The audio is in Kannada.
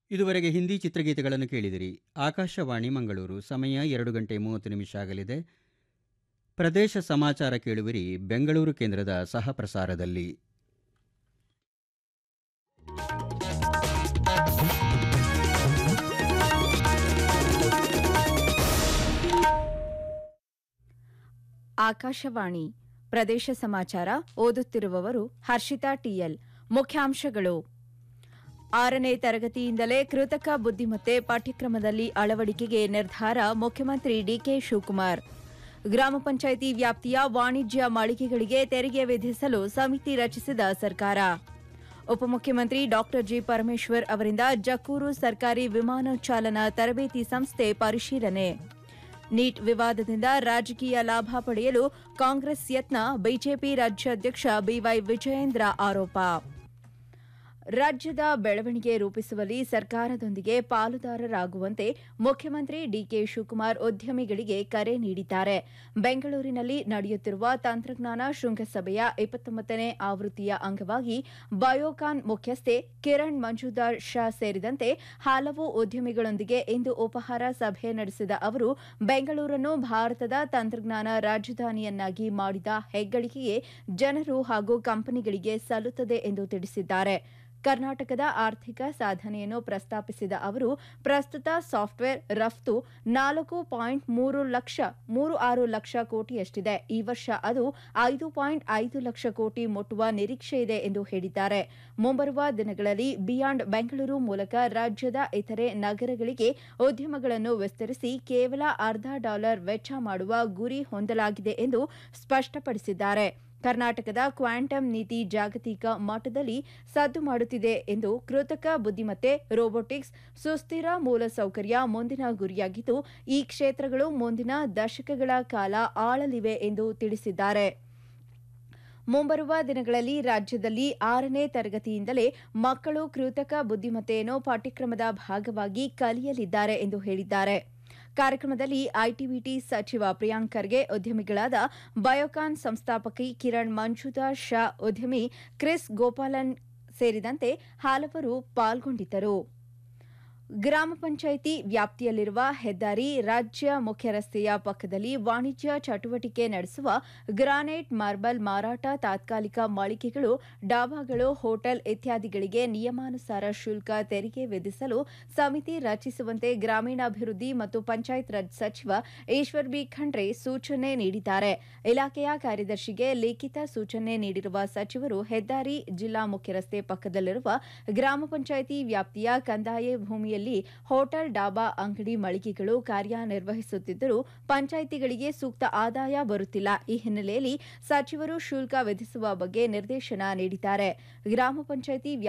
ಇದುವರೆಗೆ ಹಿಂದಿ ಚಿತ್ರಗೀತೆಗಳನ್ನು ಕೇಳಿದಿರಿ ಆಕಾಶವಾಣಿ ಮಂಗಳೂರು ಸಮಯ ಎರಡು ಗಂಟೆ ಮೂವತ್ತು ನಿಮಿಷ ಆಗಲಿದೆ ಪ್ರದೇಶ ಸಮಾಚಾರ ಕೇಳುವಿರಿ ಬೆಂಗಳೂರು ಕೇಂದ್ರದ ಸಹ ಪ್ರಸಾರದಲ್ಲಿ ಆಕಾಶವಾಣಿ ಪ್ರದೇಶ ಸಮಾಚಾರ ಓದುತ್ತಿರುವವರು ಹರ್ಷಿತಾ ಟಿಎಲ್ ಮುಖ್ಯಾಂಶಗಳು ಆರನೇ ತರಗತಿಯಿಂದಲೇ ಕೃತಕ ಬುದ್ದಿಮತ್ತೆ ಪಾಠ್ಯಕ್ರಮದಲ್ಲಿ ಅಳವಡಿಕೆಗೆ ನಿರ್ಧಾರ ಮುಖ್ಯಮಂತ್ರಿ ಡಿಕೆ ಶಿವಕುಮಾರ್ ಗ್ರಾಮ ಪಂಚಾಯಿತಿ ವ್ಯಾಪ್ತಿಯ ವಾಣಿಜ್ಯ ಮಳಿಗೆಗಳಿಗೆ ತೆರಿಗೆ ವಿಧಿಸಲು ಸಮಿತಿ ರಚಿಸಿದ ಸರ್ಕಾರ ಉಪಮುಖ್ಯಮಂತ್ರಿ ಡಾ ಜಿ ಪರಮೇಶ್ವರ್ ಅವರಿಂದ ಜಕ್ಕೂರು ಸರ್ಕಾರಿ ವಿಮಾನ ಚಾಲನಾ ತರಬೇತಿ ಸಂಸ್ಥೆ ಪರಿಶೀಲನೆ ನೀಟ್ ವಿವಾದದಿಂದ ರಾಜಕೀಯ ಲಾಭ ಪಡೆಯಲು ಕಾಂಗ್ರೆಸ್ ಯತ್ನ ಬಿಜೆಪಿ ರಾಜ್ಯಾಧ್ಯಕ್ಷ ಬಿವೈ ವಿಜಯೇಂದ್ರ ಆರೋಪ ರಾಜ್ಯದ ಬೆಳವಣಿಗೆ ರೂಪಿಸುವಲ್ಲಿ ಸರ್ಕಾರದೊಂದಿಗೆ ಪಾಲುದಾರರಾಗುವಂತೆ ಮುಖ್ಯಮಂತ್ರಿ ಡಿಕೆ ಶಿವಕುಮಾರ್ ಉದ್ಯಮಿಗಳಿಗೆ ಕರೆ ನೀಡಿದ್ದಾರೆ ಬೆಂಗಳೂರಿನಲ್ಲಿ ನಡೆಯುತ್ತಿರುವ ತಂತ್ರಜ್ಞಾನ ಶೃಂಗಸಭೆಯ ಇಪ್ಪತ್ತೊಂಬತ್ತನೇ ಆವೃತ್ತಿಯ ಅಂಗವಾಗಿ ಬಯೋಕಾನ್ ಮುಖ್ಯಸ್ಥೆ ಕಿರಣ್ ಮಂಜುದಾರ್ ಶಾ ಸೇರಿದಂತೆ ಹಲವು ಉದ್ಯಮಿಗಳೊಂದಿಗೆ ಇಂದು ಉಪಹಾರ ಸಭೆ ನಡೆಸಿದ ಅವರು ಬೆಂಗಳೂರನ್ನು ಭಾರತದ ತಂತ್ರಜ್ಞಾನ ರಾಜಧಾನಿಯನ್ನಾಗಿ ಮಾಡಿದ ಹೆಗ್ಗಳಿಕೆಯೇ ಜನರು ಹಾಗೂ ಕಂಪನಿಗಳಿಗೆ ಸಲ್ಲುತ್ತದೆ ಎಂದು ತಿಳಿಸಿದ್ದಾರೆ ಕರ್ನಾಟಕದ ಆರ್ಥಿಕ ಸಾಧನೆಯನ್ನು ಪ್ರಸ್ತಾಪಿಸಿದ ಅವರು ಪ್ರಸ್ತುತ ಸಾಫ್ಟ್ವೇರ್ ರಫ್ತು ನಾಲ್ಕು ಪಾಯಿಂಟ್ ಮೂರು ಲಕ್ಷ ಮೂರು ಆರು ಲಕ್ಷ ಕೋಟಿಯಷ್ಟಿದೆ ಈ ವರ್ಷ ಅದು ಐದು ಪಾಯಿಂಟ್ ಐದು ಲಕ್ಷ ಕೋಟಿ ಮುಟ್ಟುವ ನಿರೀಕ್ಷೆ ಇದೆ ಎಂದು ಹೇಳಿದ್ದಾರೆ ಮುಂಬರುವ ದಿನಗಳಲ್ಲಿ ಬಿಯಾಂಡ್ ಬೆಂಗಳೂರು ಮೂಲಕ ರಾಜ್ಯದ ಇತರೆ ನಗರಗಳಿಗೆ ಉದ್ಯಮಗಳನ್ನು ವಿಸ್ತರಿಸಿ ಕೇವಲ ಅರ್ಧ ಡಾಲರ್ ವೆಚ್ಚ ಮಾಡುವ ಗುರಿ ಹೊಂದಲಾಗಿದೆ ಎಂದು ಸ್ಪಷ್ಟಪಡಿಸಿದ್ದಾರೆ ಕರ್ನಾಟಕದ ಕ್ವಾಂಟಮ್ ನೀತಿ ಜಾಗತಿಕ ಮಟ್ಟದಲ್ಲಿ ಸದ್ದು ಮಾಡುತ್ತಿದೆ ಎಂದು ಕೃತಕ ಬುದ್ದಿಮತ್ತೆ ರೋಬೋಟಿಕ್ಸ್ ಸುಸ್ಥಿರ ಮೂಲಸೌಕರ್ಯ ಮುಂದಿನ ಗುರಿಯಾಗಿದ್ದು ಈ ಕ್ಷೇತ್ರಗಳು ಮುಂದಿನ ದಶಕಗಳ ಕಾಲ ಆಳಲಿವೆ ಎಂದು ತಿಳಿಸಿದ್ದಾರೆ ಮುಂಬರುವ ದಿನಗಳಲ್ಲಿ ರಾಜ್ಯದಲ್ಲಿ ಆರನೇ ತರಗತಿಯಿಂದಲೇ ಮಕ್ಕಳು ಕೃತಕ ಬುದ್ದಿಮತ್ತೆಯನ್ನು ಪಾಠ್ಯಕ್ರಮದ ಭಾಗವಾಗಿ ಕಲಿಯಲಿದ್ದಾರೆ ಎಂದು ಹೇಳಿದ್ದಾರೆ ಕಾರ್ಯಕ್ರಮದಲ್ಲಿ ಐಟಿಬಿಟಿ ಸಚಿವ ಪ್ರಿಯಾಂಕ್ ಖರ್ಗೆ ಉದ್ಯಮಿಗಳಾದ ಬಯೋಕಾನ್ ಸಂಸ್ಥಾಪಕಿ ಕಿರಣ್ ಮಂಜುದಾರ್ ಶಾ ಉದ್ಯಮಿ ಕ್ರಿಸ್ ಗೋಪಾಲನ್ ಸೇರಿದಂತೆ ಹಲವರು ಪಾಲ್ಗೊಂಡಿದ್ದರು ಗ್ರಾಮ ಪಂಚಾಯಿತಿ ವ್ಯಾಪ್ತಿಯಲ್ಲಿರುವ ಹೆದ್ದಾರಿ ರಾಜ್ಯ ಮುಖ್ಯ ರಸ್ತೆಯ ಪಕ್ಕದಲ್ಲಿ ವಾಣಿಜ್ಯ ಚಟುವಟಿಕೆ ನಡೆಸುವ ಗ್ರಾನೈಟ್ ಮಾರ್ಬಲ್ ಮಾರಾಟ ತಾತ್ಕಾಲಿಕ ಮಳಿಗೆಗಳು ಡಾಬಾಗಳು ಹೋಟೆಲ್ ಇತ್ಯಾದಿಗಳಿಗೆ ನಿಯಮಾನುಸಾರ ಶುಲ್ಕ ತೆರಿಗೆ ವಿಧಿಸಲು ಸಮಿತಿ ರಚಿಸುವಂತೆ ಗ್ರಾಮೀಣಾಭಿವೃದ್ಧಿ ಮತ್ತು ಪಂಚಾಯತ್ ರಾಜ್ ಸಚಿವ ಈಶ್ವರ್ ಬಿ ಖಂಡ್ರೆ ಸೂಚನೆ ನೀಡಿದ್ದಾರೆ ಇಲಾಖೆಯ ಕಾರ್ಯದರ್ಶಿಗೆ ಲಿಖಿತ ಸೂಚನೆ ನೀಡಿರುವ ಸಚಿವರು ಹೆದ್ದಾರಿ ಜಿಲ್ಲಾ ಮುಖ್ಯ ರಸ್ತೆ ಪಕ್ಕದಲ್ಲಿರುವ ಗ್ರಾಮ ಪಂಚಾಯಿತಿ ವ್ಯಾಪ್ತಿಯ ಕಂದಾಯ ಭೂಮಿಯ ಹೋಟೆಲ್ ಡಾಬಾ ಅಂಗಡಿ ಮಳಿಗೆಗಳು ಕಾರ್ಯನಿರ್ವಹಿಸುತ್ತಿದ್ದರೂ ಪಂಚಾಯಿತಿಗಳಿಗೆ ಸೂಕ್ತ ಆದಾಯ ಬರುತ್ತಿಲ್ಲ ಈ ಹಿನ್ನೆಲೆಯಲ್ಲಿ ಸಚಿವರು ಶುಲ್ಕ ವಿಧಿಸುವ ಬಗ್ಗೆ ನಿರ್ದೇಶನ ನೀಡಿದ್ದಾರೆ ಗ್ರಾಮ ಪಂಚಾಯಿತಿ